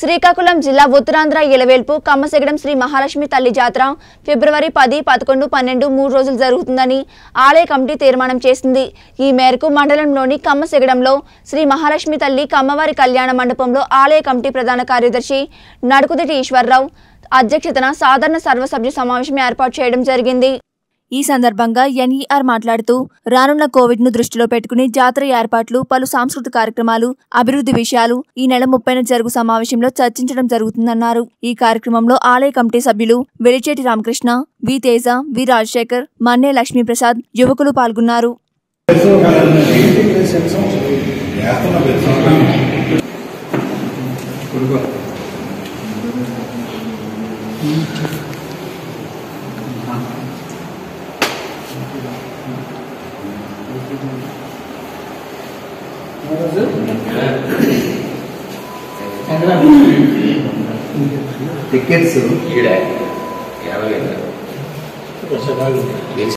శ్రీకాకుళం జిల్లా ఉత్తరాంధ్ర ఇలవేల్పు కమ్మసెగడం శ్రీ మహాలక్ష్మి తల్లి జాతర ఫిబ్రవరి పది పదకొండు పన్నెండు మూడు రోజులు జరుగుతుందని ఆలయ కమిటీ తీర్మానం చేసింది ఈ మేరకు మండలంలోని కమ్మసెగడంలో శ్రీ మహాలక్ష్మి తల్లి కమ్మవారి కళ్యాణ మండపంలో ఆలయ కమిటీ ప్రధాన కార్యదర్శి నడుకుదిటి ఈశ్వరరావు అధ్యక్షతన సాధారణ సర్వసభ్య సమావేశం ఏర్పాటు చేయడం జరిగింది ఈ సందర్భంగా ఎన్ఈఆర్ మాట్లాడుతూ రానున్న కోవిడ్ ను దృష్టిలో పెట్టుకుని జాతర ఏర్పాట్లు పలు సాంస్కృతిక కార్యక్రమాలు అభివృద్ధి విషయాలు ఈ నెల ముప్పైన జరుగు సమావేశంలో చర్చించడం జరుగుతుందన్నారు ఈ కార్యక్రమంలో ఆలయ కమిటీ సభ్యులు వెలిచేటి రామకృష్ణ వి తేజ వి రాజశేఖర్ మన్నే లక్ష్మీప్రసాద్ యువకులు పాల్గొన్నారు టికెట్స్ ఈడ యాభై